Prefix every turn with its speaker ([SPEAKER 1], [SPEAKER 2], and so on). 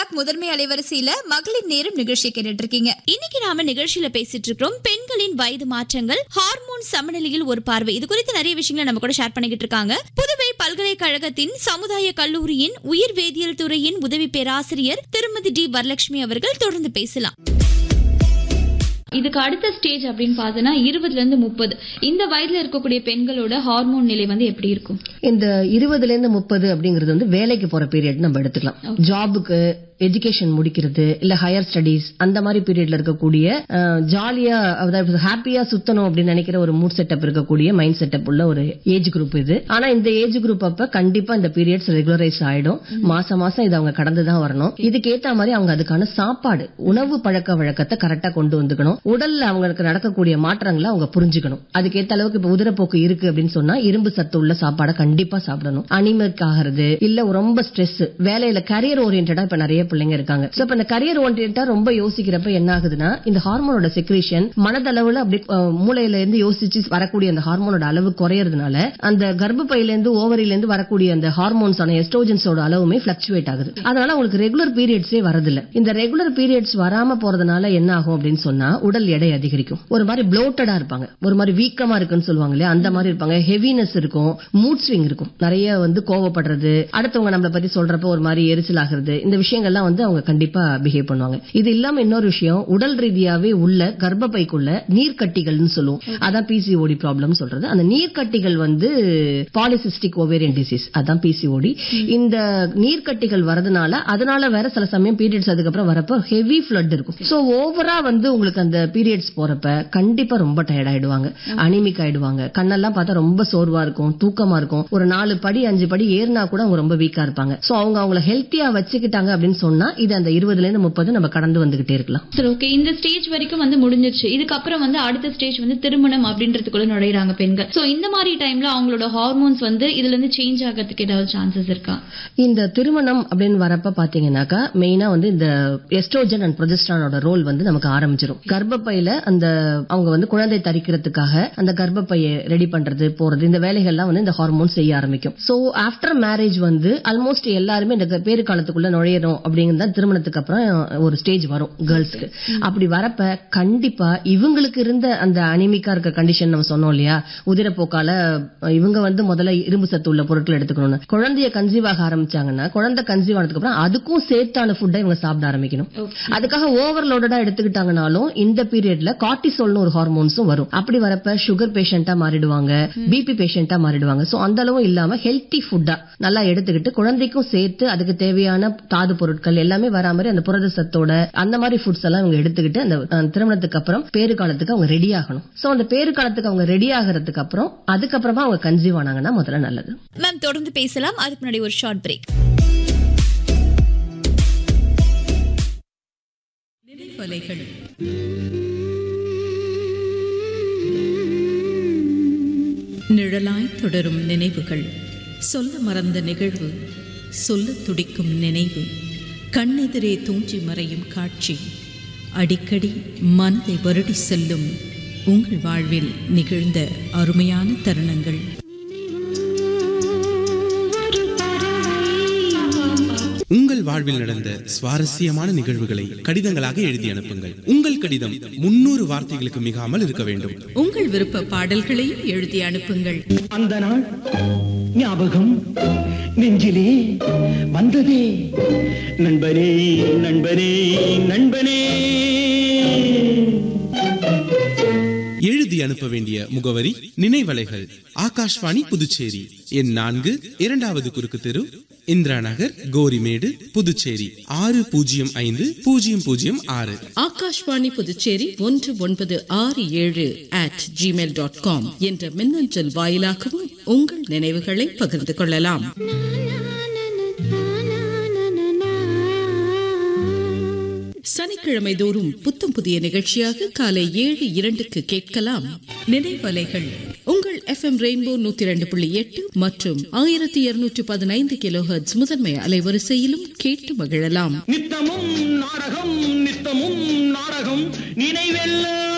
[SPEAKER 1] talk முதன்மை அலைவரிசையில மகளிர் நேரம் நிகழ்ச்சி கேட்டுட்டு இருக்கீங்க
[SPEAKER 2] இன்னைக்கு நாம நிகழ்ச்சியில பேசிட்டு இருக்கிறோம் பெண்களின் வயது மாற்றங்கள் ஹார்மோன் சமநிலையில் ஒரு பார்வை இது குறித்து நிறைய விஷயங்களை நம்ம கூட ஷேர் பண்ணிக்கிட்டு இருக்காங்க புதுவை பல்கலைக்கழகத்தின் சமுதாய கல்லூரியின் உயிர் வேதியியல் துறையின் உதவி பேராசிரியர் திருமதி டி வரலட்சுமி அவர்கள் தொடர்ந்து பேசலாம்
[SPEAKER 3] இதுக்கு அடுத்த ஸ்டேஜ் அப்படின்னு பார்த்தோன்னா இருபதுல இருந்து முப்பது இந்த வயதுல இருக்கக்கூடிய பெண்களோட ஹார்மோன் நிலை வந்து எப்படி இருக்கும்
[SPEAKER 4] இந்த இருபதுல இருந்து முப்பது அப்படிங்கிறது வந்து வேலைக்கு போற பீரியட் நம்ம எடுத்துக்கலாம் ஜாபுக்கு எஜுகேஷன் முடிக்கிறது இல்ல ஹையர் ஸ்டடீஸ் அந்த மாதிரி பீரியட்ல இருக்கக்கூடிய ஜாலியா அதாவது ஹாப்பியா சுத்தணும் அப்படின்னு நினைக்கிற ஒரு மூட் செட்டப் இருக்கக்கூடிய மைண்ட் செட்டப் உள்ள ஒரு ஏஜ் குரூப் இது ஆனா இந்த ஏஜ் குரூப் அப்ப கண்டிப்பா இந்த பீரியட்ஸ் ரெகுலரைஸ் ஆயிடும் மாசம் மாசம் இது அவங்க கடந்து தான் வரணும் இதுக்கு ஏத்த மாதிரி அவங்க அதுக்கான சாப்பாடு உணவு பழக்க வழக்கத்தை கரெக்டா கொண்டு வந்துக்கணும் உடல்ல அவங்களுக்கு நடக்கக்கூடிய மாற்றங்களை அவங்க புரிஞ்சுக்கணும் அதுக்கு ஏத்த அளவுக்கு இப்ப உதிரப்போக்கு இருக்கு அப்படின்னு சொன்னா இரும்பு சத்து உள்ள சாப்பாடை கண்டிப்பா சாப்பிடணும் அனிமிக் ஆகிறது இல்ல ரொம்ப ஸ்ட்ரெஸ் வேலையில கரியர் ஓரியன்டா இப்ப நிறைய பிள்ளைங்க இருக்காங்க சோ இப்ப இந்த கரியர் ஓரியன்டா ரொம்ப யோசிக்கிறப்ப என்ன ஆகுதுன்னா இந்த ஹார்மோனோட செக்ரேஷன் மனதளவுல அப்படி அஹ், மூளையில இருந்து யோசிச்சு வரக்கூடிய அந்த ஹார்மோனோட அளவு குறையறதுனால அந்த கர்ப்பப்பையில இருந்து ஓவரில இருந்து வரக்கூடிய அந்த ஹார்மோன்ஸான எஸ்ட்ரோஜன்ஸோட அளவுமே பிளக்சுவேட் ஆகுது அதனால உங்களுக்கு ரெகுலர் பீரியட்ஸே வரதில்ல இந்த ரெகுலர் பீரியட்ஸ் வராம போறதுனால என்ன ஆகும் அப்படின்னு சொன்னா உடல் எடை அதிகரிக்கும் ஒரு மாதிரி ப்ளோட்டடா இருப்பாங்க ஒரு மாதிரி வீக்கமா இருக்குன்னு சொல்லுவாங்க இல்லையா அந்த மாதிரி இருப்பாங்க ஹெவினஸ் இருக்கும் மூட் ஸ்விங் இருக்கும் நிறைய வந்து கோவப்படுறது அடுத்தவங்க நம்மள பத்தி சொல்றப்ப ஒரு மாதிரி எரிச்சல் ஆகுறது இந்த விஷயங்கள்லாம் வந்து அவங்க கண்டிப்பா பிஹேவ் பண்ணுவாங்க இது இல்லாம இன்னொரு விஷயம் உடல் ரீதியாவே உள்ள கர்ப்பப்பைக்குள்ள நீர்க்கட்டிகள்னு சொல்லுவோம் அதான் பிசிஓடி ப்ராப்ளம் சொல்றது அந்த நீர்க்கட்டிகள் வந்து பாலிசிஸ்டிக் ஓவேரியன் டிசீஸ் அதான் பிசிஓடி இந்த நீர்க்கட்டிகள் வரதுனால அதனால வேற சில சமயம் பீரியட்ஸ் அதுக்கப்புறம் வரப்ப ஹெவி ஃபிளட் இருக்கும் சோ ஓவரா வந்து உங்களுக்கு அந்த பீரியட்ஸ் போறப்ப கண்டிப்பா ரொம்ப டயர்ட் ஆயிடுவாங்க அனிமிக் ஆயிடுவாங்க கண்ணெல்லாம் பார்த்தா ரொம்ப சோர்வா இருக்கும் தூக்கமா இருக்கும் ஒரு நாலு படி அஞ்சு படி ஏறினா கூட அவங்க ரொம்ப வீக்கா இருப்பாங்க சோ அவங்க அவங்கள ஹெல்த்தியா வச்சுக்கிட்டாங்க அப்படின்னு சொன்னா இது அந்த இருபதுல இருந்து முப்பது நம்ம கடந்து வந்துகிட்டே இருக்கலாம்
[SPEAKER 3] சரி ஓகே இந்த ஸ்டேஜ் வரைக்கும் வந்து முடிஞ்சிருச்சு இதுக்கப்புறம் வந்து அடுத்த ஸ்டேஜ் வந்து திருமணம் அப்படின்றதுக்குள்ள நுழையிறாங்க பெண்கள் சோ இந்த மாதிரி டைம்ல அவங்களோட ஹார்மோன்ஸ் வந்து இதுல இருந்து சேஞ்ச் ஆகிறதுக்கு ஏதாவது சான்சஸ் இருக்கா
[SPEAKER 4] இந்த திருமணம் அப்படின்னு வரப்ப பாத்தீங்கன்னாக்கா மெயினா வந்து இந்த எஸ்ட்ரோஜன் அண்ட் ப்ரொஜெஸ்ட்ரானோட ரோல் வந்து நமக்கு ஆரம்பிச்சிரும் கர்ப்பப்பையில அந்த அவங்க வந்து குழந்தை தரிக்கிறதுக்காக அந்த கர்ப்பப்பையை ரெடி பண்றது போறது இந்த வேலைகள்லாம் வந்து இந்த ஹார்மோன் செய்ய ஆரம்பிக்கும் சோ ஆஃப்டர் மேரேஜ் வந்து ஆல்மோஸ்ட் எல்லாருமே இந்த பேரு காலத்துக்குள்ள நுழையணும் அப்படிங்கிறது தான் திருமணத்துக்கு அப்புறம் ஒரு ஸ்டேஜ் வரும் கேர்ள்ஸ்க்கு அப்படி வரப்ப கண்டிப்பா இவங்களுக்கு இருந்த அந்த அனிமிக்கா இருக்க கண்டிஷன் நம்ம சொன்னோம் இல்லையா உதிரப்போக்கால அஹ், இவங்க வந்து முதல்ல இரும்பு சத்து உள்ள பொருட்கள் எடுத்துக்கணும்னு குழந்தைய கன்சீவ் ஆக ஆரம்பிச்சாங்கன்னா குழந்தை கன்சீவ் ஆனதுக்கு அப்புறம் அதுக்கும் சேர்த்தான ஃபுட்டை இவங்க சாப்பிட ஆரம்பிக்கணும் அதுக்காக ஓவர்லோடடா எடுத்துக்கிட்டாங்கனாலும் இந்த பீரியட்ல கார்டிசோல்னு ஒரு ஹார்மோன்ஸும் வரும் அப்படி வரப்ப சுகர் பேஷண்டா மாறிடுவாங்க பிபி பேஷண்டா மாறிடுவாங்க சோ அந்த அளவும் இல்லாம ஹெல்த்தி ஃபுட்டா நல்லா எடுத்துக்கிட்டு குழந்தைக்கும் சேர்த்து அதுக்கு தேவையான தாது பொருட்கள் எல்லாமே வரா மாதிரி அந்த புரத சத்தோட அந்த மாதிரி ஃபுட்ஸ் எல்லாம் இவங்க எடுத்துக்கிட்டு அந்த அஹ், திருமணத்துக்கு அப்புறம் பேரு காலத்துக்கு அவங்க ரெடி ஆகணும் சோ அந்த பேரு காலத்துக்கு அவங்க ரெடி ஆகிறதுக்கு அப்புறம் அதுக்கப்புறமா அவங்க கன்சீவ் ஆனாங்கன்னா முதல்ல நல்லது
[SPEAKER 2] மேம் தொடர்ந்து பேசலாம் அதுக்கு முன்னாடி ஒரு ஷார்ட் பிரேக்
[SPEAKER 5] நினைவலைகள் நிழலாய் தொடரும் நினைவுகள் சொல்ல மறந்த நிகழ்வு சொல்ல துடிக்கும் நினைவு கண்ணெதிரே தூஞ்சி மறையும் காட்சி அடிக்கடி மனதை வருடி செல்லும் உங்கள் வாழ்வில் நிகழ்ந்த அருமையான தருணங்கள்
[SPEAKER 6] உங்கள் வாழ்வில் நடந்த சுவாரஸ்யமான நிகழ்வுகளை கடிதங்களாக எழுதி அனுப்புங்கள் உங்கள் கடிதம் முன்னூறு வார்த்தைகளுக்கு மிகாமல் இருக்க வேண்டும்
[SPEAKER 5] உங்கள் விருப்ப பாடல்களையும் எழுதி அனுப்புங்கள்
[SPEAKER 7] அந்த நாள் ஞாபகம் நெஞ்சிலே வந்ததே நண்பனே நண்பனே நண்பனே
[SPEAKER 6] எழுதி அனுப்ப வேண்டிய முகவரி நினைவலைகள் ஆகாஷ்வாணி புதுச்சேரி எண் நான்கு இரண்டாவது குறுக்கு தெரு இந்திரா நகர் கோரிமேடு புதுச்சேரி ஆறு பூஜ்ஜியம் ஐந்து பூஜ்ஜியம் பூஜ்ஜியம் ஆறு
[SPEAKER 5] ஆகாஷ்வாணி புதுச்சேரி ஒன்று ஒன்பது ஆறு ஏழு அட் ஜிமெயில் டாட் காம் என்ற மின்னஞ்சல் வாயிலாகவும் உங்கள் நினைவுகளை பகிர்ந்து கொள்ளலாம் சனிக்கிழமை தோறும் புத்தம் புதிய நிகழ்ச்சியாக காலை ஏழு இரண்டுக்கு கேட்கலாம் நினைவலைகள் உங்கள் எஃப்எம் ரெயின்போ நூத்தி இரண்டு புள்ளி எட்டு மற்றும் ஆயிரத்தி இருநூற்றி பதினைந்து கிலோஹெர்ட்ஸ் முதன்மை அலைவரிசையிலும் கேட்டு மகிழலாம்
[SPEAKER 7] நித்தமும் நாடகம் நித்தமும் நாடகம் நினைவெல்லாம்